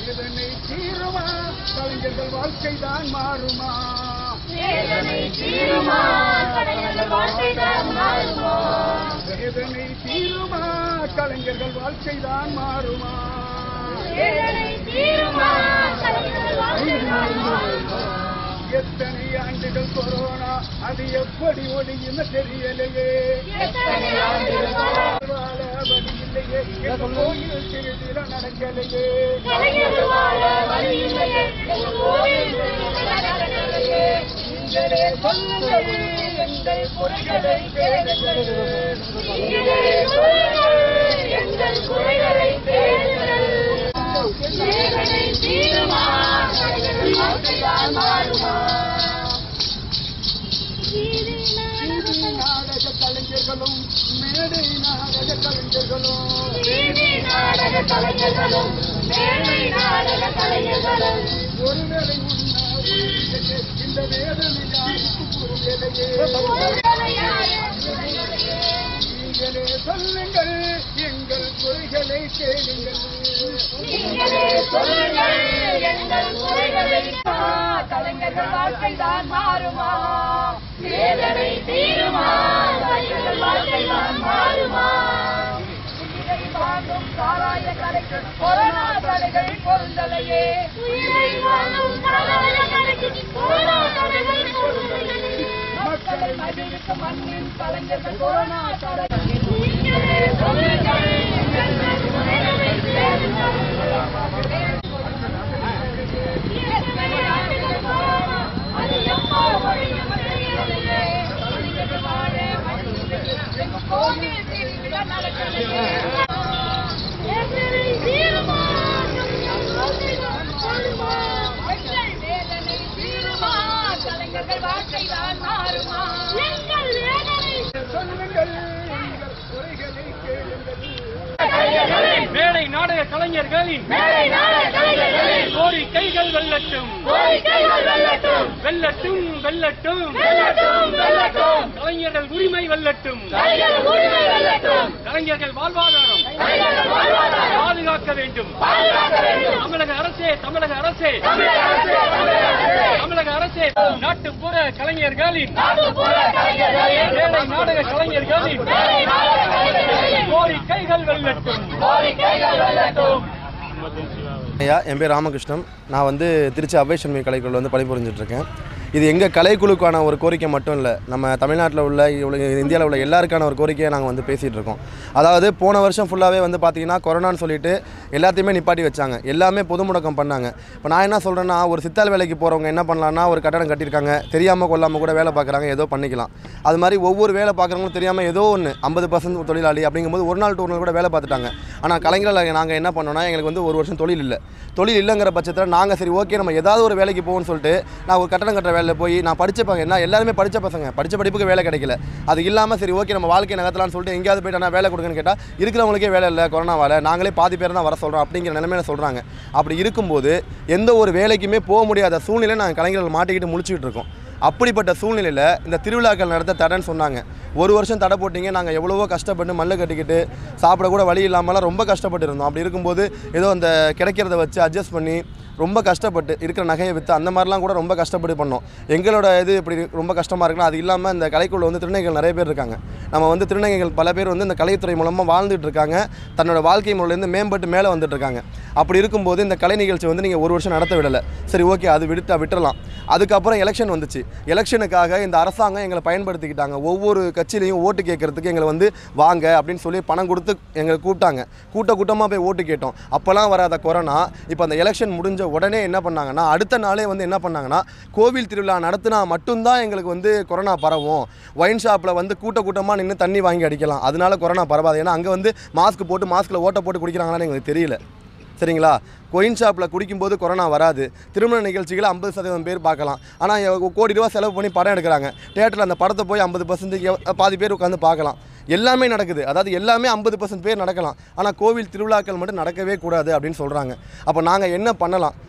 வேதனை தீருமா கலைஞர்கள் வாழ்க்கை தான் மாறுமா வேதனை தீருமா கலைஞர்கள் வாழ்க்கைதான் மாறுமா வேதனை தீருமா கலைஞர்கள் வாழ்க்கை தான் மாறுமா வேதனை தீருமா கலைஞர்கள் வாழ்க்கைதான் மாறுமா எத்தனை ஆண்டுகள் கொரோனா அது எப்படி ஒளியும் தெரியலையே எத்தனை ஆண்டுகள் கொரோனா வாழ வழி இல்லையே எங்க கோயில் திருவிழா நடக்கலையே கலைஞர்கள் வாழ வழி இல்லையே எங்கள் கோவில் திருவிழா நடக்கலையே. நீங்களே சொல்லுங்கள் எங்கள் குறைகளை கேளுங்கள் நீங்களே சொல்லுங்கள் எங்கள் குறைகளை கேளுங்கள் வேதனை தீருமா கலைஞர்கள் வாழ்க்கைதான் மாறுமா வீதி நாடக கலைஞர்களும் மேடை நாடக கலைஞர்களும் வீதி நாடக கலைஞர்களும் மேடை நாடக கலைஞர்களும் ஒருவேளை உண்ணாது இந்த வேதனை யாருக்கு புரியலையே நீங்களே சொல்லுங்கள் எங்கள் குறைகளை கேளுங்கள் நீங்களே சொல்லுங்கள் எங்கள் குறைகளை கலைஞர்கள் வாழ்க்கைதான் மாறுமா வேதனை தீருமா கலைஞர்கள் வாழ்க்கைதான் மாறுமா உயிரை வாங்கும் சாராய கடைக்கு கொரோனா தடைகள் பொருந்தலையே உயிரை வாங்கும் சாராய கடைக்கு கொரோனா தடைகள் பொருந்தலையே மக்களை மகிழ்விக்க மண்ணின் கலைஞர்கள் கொரோனா தடைகள் நீங்களே சொல்லுங்கள் எங்கள் குறைகளை கலைஞர்கள் வாழ்க்கைதான் மாறுமா எங்கள் வேதனை சொல்லுங்கள் எங்கள் குறைகளை கேளுங்கள் மேடை நாடக கலைஞர்களின் மேலை நாடக கலைஞர்களின் கோரிக்கைகள் வெல்லட்டும் கோரிக்கைகள் வெல்லட்டும் வெல்லட்டும் வெல்லட்டும் வெல்லட்டும் வெல்லட்டும் கலைஞர்கள் உரிமை வெல்லட்டும் கலைஞர்கள் உரிமை வெல்லட்டும் கலைஞர்கள் வாழ்வாதாரம் கலைஞர்கள் வாழ்வாதாரம் பாதுகாக்க வேண்டும் பாதுகாக்க வேண்டும் தமிழக அரசே தமிழக அரசே தமிழக அரசே தமிழக அரசே தமிழக அரசே நாட்டுப்புற கலைஞர்களின் நாட்டுப்புற கலைஞர்களின் மேடை நாடக கலைஞர்களின் மேலை நாடக கலைஞர்களின் கோரிக்கைகள் வெல்லட்டும் கோரிக்கைகள் வெல்லட்டும் ஐயா என் பேர் ராமகிருஷ்ணன் நான் வந்து திருச்சி அவ்வேஷன்மை கலைக்குழுவில் வந்து பணிபுரிஞ்சிட்டு இருக்கேன் இது எங்கள் கலைக்குழுக்கான ஒரு கோரிக்கை மட்டும் இல்லை நம்ம தமிழ்நாட்டில் உள்ள இவ்வளோ இந்தியாவில் உள்ள எல்லாருக்கான ஒரு கோரிக்கையை நாங்கள் வந்து பேசிகிட்டு இருக்கோம் அதாவது போன வருஷம் ஃபுல்லாகவே வந்து பார்த்தீங்கன்னா கொரோனான்னு சொல்லிட்டு எல்லாத்தையுமே நிப்பாட்டி வச்சாங்க எல்லாமே பொது முடக்கம் பண்ணாங்க இப்போ நான் என்ன சொல்கிறேன்னா ஒரு சித்தாள் வேலைக்கு போகிறவங்க என்ன பண்ணலான்னா ஒரு கட்டடம் கட்டியிருக்காங்க தெரியாமல் கொள்ளாமல் கூட வேலை பார்க்குறாங்க ஏதோ பண்ணிக்கலாம் அது மாதிரி ஒவ்வொரு வேலை பார்க்குறவங்களும் தெரியாமல் ஏதோ ஒன்று ஐம்பது பர்சன்ட் தொழிலாளி அப்படிங்கும்போது ஒரு நாள் டூ நாள் கூட வேலை பார்த்துட்டாங்க ஆனால் கலைஞர்கள் நாங்கள் என்ன பண்ணோம்னா எங்களுக்கு வந்து ஒரு வருஷம் தொழில் இல்லை தொழில் இல்லைங்கிற பட்சத்தில் நாங்கள் சரி ஓகே நம்ம ஏதாவது ஒரு வேலைக்கு போவோம்னு சொல்லிட்டு நான் ஒரு கட்டடம் கட்டுற வேலையில் போய் நான் படித்த ப- என்ன எல்லாருமே படித்த பசங்க படித்த படிப்புக்கு வேலை கிடைக்கல அது இல்லாமல் சரி ஓகே நம்ம வாழ்க்கை நகர்த்தலாம்னு சொல்லிட்டு எங்கேயாவது போயிட்டு நான் வேலை கொடுங்கன்னு கேட்டால் இருக்கிறவங்களுக்கே வேலை இல்லை கொரோனாவால் நாங்களே பாதி பேர் தான் வர சொல்கிறோம் அப்படிங்கிற நிலைமையில சொல்கிறாங்க அப்படி இருக்கும்போது எந்த ஒரு வேலைக்குமே போக முடியாத சூழ்நிலை நாங்கள் கலைஞர்கள் மாட்டிக்கிட்டு முழிச்சிக்கிட்டு இருக்கோம் அப்படிப்பட்ட சூழ்நிலையில் இந்த திருவிழாக்கள் நடத்த தடைன்னு சொன்னாங்க ஒரு வருஷம் தடை போட்டீங்க நாங்கள் எவ்வளவோ கஷ்டப்பட்டு மல்ல கட்டிக்கிட்டு சாப்பிட கூட வழி இல்லாமலாம் ரொம்ப கஷ்டப்பட்டு இருந்தோம் அப்படி இருக்கும்போது ஏதோ அந்த கிடைக்கிறத வச்சு அட்ஜஸ்ட் பண்ணி ரொம்ப கஷ்டப்பட்டு இருக்கிற நகையை விற்று அந்த மாதிரிலாம் கூட ரொம்ப கஷ்டப்பட்டு பண்ணோம் எங்களோட இது இப்படி ரொம்ப கஷ்டமாக இருக்குன்னா அது இல்லாமல் இந்த கலைக்குள்ள வந்து திருநங்கைகள் நிறைய பேர் இருக்காங்க நம்ம வந்து திருநங்கைகள் பல பேர் வந்து இந்த கலைத்துறை மூலமாக வாழ்ந்துட்டு இருக்காங்க தன்னோட வாழ்க்கை முறையிலேருந்து மேம்பட்டு மேலே வந்துட்டு இருக்காங்க அப்படி இருக்கும்போது இந்த கலை நிகழ்ச்சி வந்து நீங்கள் ஒரு வருஷம் நடத்த விடலை சரி ஓகே அது விட்டு விட்டுறலாம் அதுக்கப்புறம் எலெக்ஷன் வந்துச்சு எலெக்ஷனுக்காக இந்த அரசாங்கம் எங்களை பயன்படுத்திக்கிட்டாங்க ஒவ்வொரு கட்சியிலையும் ஓட்டு கேட்கறதுக்கு எங்களை வந்து வாங்க அப்படின்னு சொல்லி பணம் கொடுத்து எங்களை கூப்பிட்டாங்க கூட்ட கூட்டமாக போய் ஓட்டு கேட்டோம் அப்போல்லாம் வராத கொரோனா இப்போ அந்த எலெக்ஷன் முடிஞ்ச உடனே என்ன பண்ணாங்கன்னா அடுத்த நாளே வந்து என்ன பண்ணாங்கன்னா கோவில் திருவிழா நடத்தினா மட்டும்தான் எங்களுக்கு வந்து கொரோனா பரவும் ஒயின் ஷாப்பில் வந்து கூட்ட கூட்டமாக நின்று தண்ணி வாங்கி அடிக்கலாம் அதனால கொரோனா பரவாது ஏன்னா அங்கே வந்து மாஸ்க் போட்டு மாஸ்கில் ஓட்ட போட்டு குடிக்கிறாங்களான்னு எங்களுக்கு தெரியல சரிங்களா கொயின் ஷாப்பில் குடிக்கும்போது கொரோனா வராது திருமண நிகழ்ச்சிகளை ஐம்பது சதவீதம் பேர் பார்க்கலாம் ஆனால் கோடி ரூபா செலவு பண்ணி படம் எடுக்கிறாங்க தேட்டரில் அந்த படத்தை போய் ஐம்பது பர்சன்ட் பாதி பேர் உட்காந்து பார்க்கலாம் எல்லாமே நடக்குது அதாவது எல்லாமே ஐம்பது பர்சன்ட் பேர் நடக்கலாம் ஆனால் கோவில் திருவிழாக்கள் மட்டும் நடக்கவே கூடாது அப்படின்னு சொல்கிறாங்க அப்போ நாங்கள் என்ன பண்ணலாம்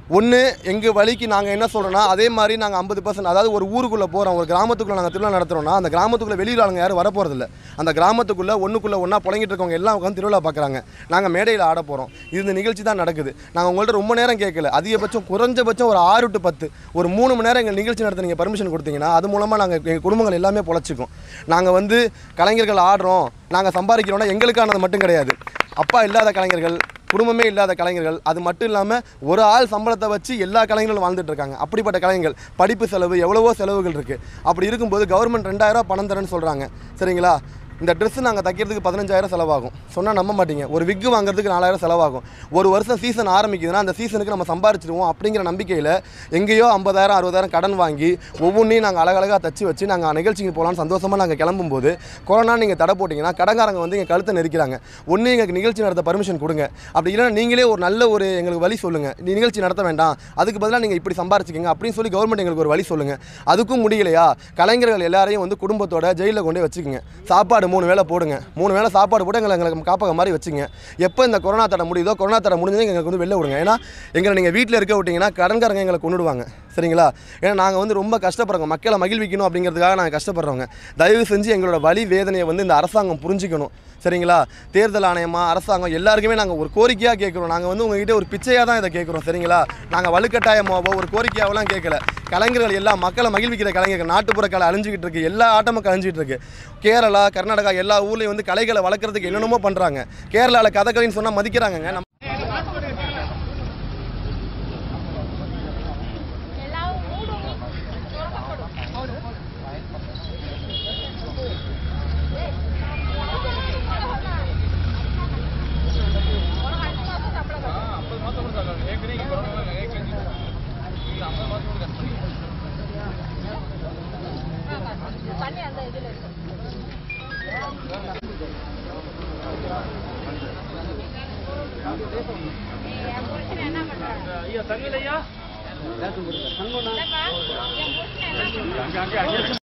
ஒன்று எங்கள் வழிக்கு நாங்கள் என்ன சொல்கிறோன்னா அதே மாதிரி நாங்கள் ஐம்பது பர்சன்ட் அதாவது ஒரு ஊருக்குள்ளே போகிறோம் ஒரு கிராமத்துக்குள்ளே நாங்கள் திருவிழா நடத்துகிறோம்னா அந்த கிராமத்துக்குள்ளே வெளியில் ஆளுங்க யாரும் வரப்போகிறதில்ல அந்த கிராமத்துக்குள்ளே ஒன்றுக்குள்ளே ஒன்றா புழங்கிட்டு இருக்கவங்க எல்லாம் உட்காந்து திருவிழா பார்க்குறாங்க நாங்கள் மேடையில் ஆட போகிறோம் இது இந்த நிகழ்ச்சி தான் நடக்குது நாங்கள் உங்கள்கிட்ட ரொம்ப நேரம் கேட்கல அதிகபட்சம் குறைஞ்சபட்சம் ஒரு ஆறு டு பத்து ஒரு மூணு மணி நேரம் எங்கள் நிகழ்ச்சி நடத்த நீங்கள் பர்மிஷன் கொடுத்தீங்கன்னா அது மூலமாக நாங்கள் எங்கள் குடும்பங்கள் எல்லாமே பொழைச்சிக்கும் நாங்கள் வந்து கலைஞர்கள் ஆடுறோம் நாங்கள் சம்பாதிக்கிறோம்னா எங்களுக்கானது மட்டும் கிடையாது அப்பா இல்லாத கலைஞர்கள் குடும்பமே இல்லாத கலைஞர்கள் அது மட்டும் இல்லாமல் ஒரு ஆள் சம்பளத்தை வச்சு எல்லா கலைஞர்களும் வாழ்ந்துட்டு இருக்காங்க அப்படிப்பட்ட கலைஞர்கள் படிப்பு செலவு எவ்வளவோ செலவுகள் இருக்குது அப்படி இருக்கும்போது கவர்மெண்ட் ரெண்டாயிரம் பணம் தரேன்னு சொல்கிறாங்க சரிங்களா இந்த ட்ரெஸ் நாங்கள் தைக்கிறதுக்கு பதினஞ்சாயிரம் செலவாகும் சொன்னால் நம்ப மாட்டீங்க ஒரு விக்கு வாங்குறதுக்கு நாலாயிரம் செலவாகும் ஒரு வருஷம் சீசன் ஆரம்பிக்குதுன்னா அந்த சீசனுக்கு நம்ம சம்பாரிச்சிடுவோம் அப்படிங்கிற நம்பிக்கையில் எங்கேயோ ஐம்பதாயிரம் அறுபதாயிரம் கடன் வாங்கி ஒவ்வொன்றையும் நாங்கள் அழகழகாக தச்சு வச்சு நாங்கள் நிகழ்ச்சிக்கு போகலான்னு சந்தோஷமாக நாங்கள் கிளம்பும்போது கொரோனா நீங்கள் தடை போட்டிங்கன்னா கடங்காரங்க வந்து எங்கள் கழுத்தை நெரிக்கிறாங்க ஒன்று எங்களுக்கு நிகழ்ச்சி நடத்த பர்மிஷன் கொடுங்க அப்படி இல்லைன்னா நீங்களே ஒரு நல்ல ஒரு எங்களுக்கு வழி சொல்லுங்கள் நீ நிகழ்ச்சி நடத்த வேண்டாம் அதுக்கு பதிலாக நீங்கள் இப்படி சம்பாரிச்சிக்கங்க அப்படின்னு சொல்லி கவர்மெண்ட் எங்களுக்கு ஒரு வழி சொல்லுங்கள் அதுக்கும் முடியலையா கலைஞர்கள் எல்லாரையும் வந்து குடும்பத்தோட ஜெயிலில் கொண்டு போய் வச்சுக்கோங்க சாப்பாடு மூணு வேளை போடுங்க மூணு வேளை சாப்பாடு போட்டு எங்களை எங்களுக்கு காப்பக மாதிரி வச்சுங்க எப்போ இந்த கொரோனா தடை முடியுதோ கொரோனா தடை முடிஞ்சது எங்களுக்கு வந்து வெளில விடுங்க ஏன்னா எங்களை நீங்கள் வீட்டில் இருக்க விட்டீங்கன்னா கடன்காரங்க எங்களை கொண்டுடுவாங்க சரிங்களா ஏன்னா நாங்கள் வந்து ரொம்ப கஷ்டப்படுறோங்க மக்களை மகிழ்விக்கணும் அப்படிங்கிறதுக்காக நாங்கள் கஷ்டப்படுறோங்க தயவு செஞ்சு எங்களோட வழி வேதனையை வந்து இந்த அரசாங்கம் புரிஞ்சுக்கணும் சரிங்களா தேர்தல் ஆணையமா அரசாங்கம் எல்லாருக்குமே நாங்கள் ஒரு கோரிக்கையாக கேட்குறோம் நாங்கள் வந்து உங்ககிட்ட ஒரு பிச்சையாக தான் இதை கேட்குறோம் சரிங்களா நாங்கள் வலுக்கட்டாயமாவோ ஒரு கோரிக்கையாவெல்லாம் கேட்கல கலைஞர்கள் எல்லாம் மக்களை மகிழ்விக்கிற கலைஞர்கள் நாட்டுப்புற கலை அழிஞ்சிக்கிட்டு இருக்கு எல்லா ஆட்டமும் அழிஞ்சிட்டு இருக்கு கேரளா கர்நாடகா எல்லா ஊர்லேயும் வந்து கலைகளை வளர்க்குறதுக்கு என்னென்னமோ பண்ணுறாங்க கேரளாவில் கதகளின்னு சொன்னால் மதிக்கிறாங்கங்க நம்ம எல்லாரும் மூடுங்க தண்ணி அந்த இதுல இருக்கு என் புருஷன் என்ன பண்றாங்க ஐயா தங்கலையா இல்லப்பா, என் புருஷன் என்ன பண்றாங்க